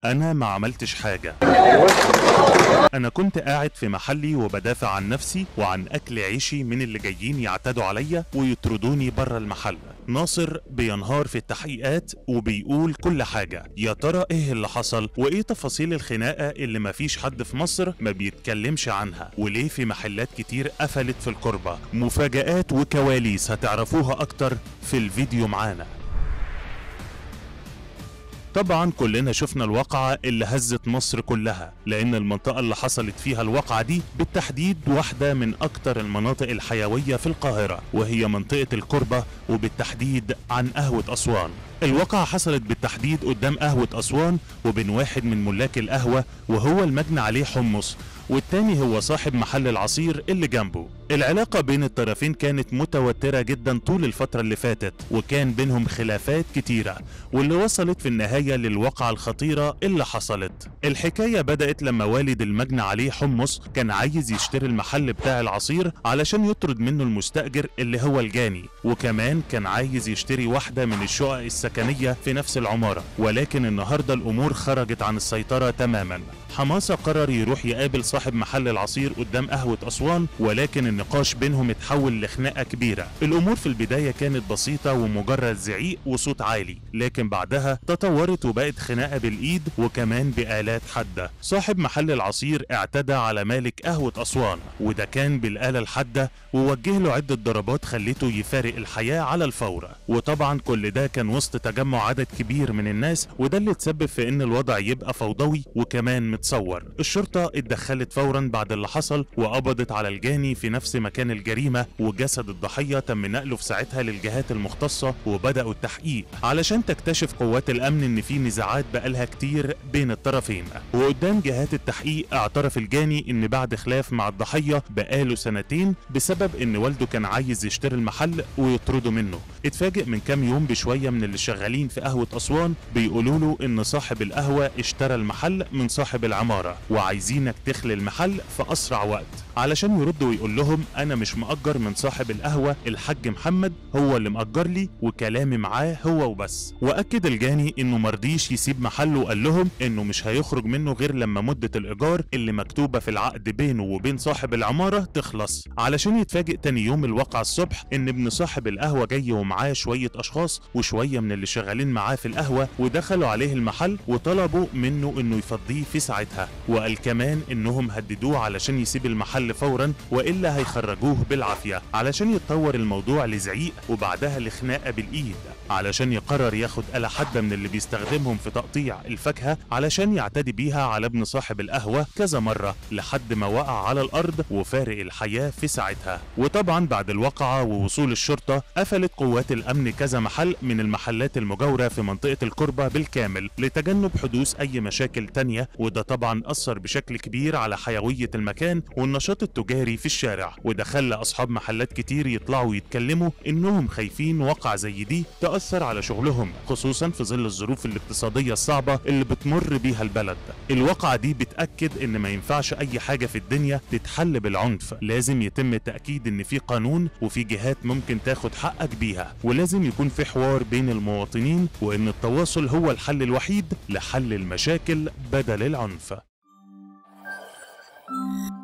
أنا ما عملتش حاجة أنا كنت قاعد في محلي وبدافع عن نفسي وعن أكل عيشي من اللي جايين يعتدوا عليا ويطردوني بره المحل ناصر بينهار في التحقيقات وبيقول كل حاجة يا ترى إيه اللي حصل وإيه تفاصيل الخناقة اللي مفيش حد في مصر ما بيتكلمش عنها وليه في محلات كتير قفلت في الكربة مفاجآت وكواليس هتعرفوها أكتر في الفيديو معانا طبعا كلنا شفنا الواقعة اللي هزت مصر كلها لأن المنطقة اللي حصلت فيها الواقعة دي بالتحديد واحدة من أكتر المناطق الحيوية في القاهرة وهي منطقة الكربة وبالتحديد عن قهوة أسوان الواقعة حصلت بالتحديد قدام قهوة أسوان وبين واحد من ملاك القهوة وهو المجني عليه حمص والتاني هو صاحب محل العصير اللي جنبه العلاقة بين الطرفين كانت متوترة جدا طول الفترة اللي فاتت وكان بينهم خلافات كتيرة واللي وصلت في النهاية للواقعة الخطيرة اللي حصلت الحكاية بدأت لما والد المجني عليه حمص كان عايز يشتري المحل بتاع العصير علشان يطرد منه المستأجر اللي هو الجاني وكمان كان عايز يشتري واحدة من الشقق السكنية في نفس العمارة ولكن النهاردة الأمور خرجت عن السيطرة تماما حماسة قرر يروح يقابل صاحب محل العصير قدام قهوة أسوان ولكن النقاش بينهم اتحول لخناقة كبيرة الأمور في البداية كانت بسيطة ومجرد زعيق وصوت عالي لكن بعدها تطورت وبقت خناقة بالإيد وكمان بآلات حادة صاحب محل العصير اعتدى على مالك قهوة أسوان وده كان بالآلة الحادة ووجه له عدة ضربات خلته يفارق الحياة على الفور وطبعا كل ده كان وسط تجمع عدد كبير من الناس وده اللي تسبب في ان الوضع يبقى فوضوي وكمان متصور الشرطة اتدخلت فورا بعد اللي حصل وقبضت على الجاني في نفس مكان الجريمة وجسد الضحية تم نقله في ساعتها للجهات المختصة وبدأوا التحقيق علشان تكتشف قوات الأمن إن في نزاعات بقالها كتير بين الطرفين وقدام جهات التحقيق اعترف الجاني إن بعد خلاف مع الضحية بقاله سنتين بسبب إن والده كان عايز يشتري المحل ويطرده منه اتفاجئ من كام يوم بشوية من اللي شغالين في قهوة أسوان بيقولوا له إن صاحب القهوة اشترى المحل من صاحب العمارة وعايزينك تخلي المحل في أسرع وقت علشان يرد ويقول لهم أنا مش مأجر من صاحب القهوة الحاج محمد هو اللي مأجر لي وكلامي معاه هو وبس وأكد الجاني إنه مرضيش يسيب محله وقال لهم إنه مش هيخرج منه غير لما مدة الإيجار اللي مكتوبة في العقد بينه وبين صاحب العمارة تخلص علشان يتفاجئ تاني يوم الواقعة الصبح إن ابن صاحب القهوة جاي ومعاه شوية أشخاص وشوية من اللي شغالين معاه في القهوة ودخلوا عليه المحل وطلبوا منه إنه يفضيه في ساعتها وقال كمان إنهم هددوه علشان يسيب المحل فورا وإلا هيخرجوه بالعافية علشان يتطور الموضوع لزعيق وبعدها لخناقة بالإيد علشان يقرر ياخد آلة حادة من اللي بيستخدمهم في تقطيع الفاكهة علشان يعتدي بيها على ابن صاحب القهوة كذا مرة لحد ما وقع على الأرض وفارق الحياة في ساعتها وطبعا بعد الواقعة ووصول الشرطة قفلت قوات الأمن كذا محل من المحلات المجاورة في منطقة الكربة بالكامل لتجنب حدوث أي مشاكل تانية وده طبعا أثر بشكل كبير على حيوية المكان والنشاط التجاري في الشارع وده خلى أصحاب محلات كتير يطلعوا يتكلموا إنهم خايفين واقعة زي دي تأثر على شغلهم خصوصا في ظل الظروف الاقتصادية الصعبة اللي بتمر بيها البلد الواقعة دي بتأكد إن ما ينفعش أي حاجة في الدنيا تتحل بالعنف لازم يتم تأكيد إن في قانون وفي جهات ممكن تاخد حقك بيها ولازم يكون في حوار بين المواطنين وإن التواصل هو الحل الوحيد لحل المشاكل بدل العنف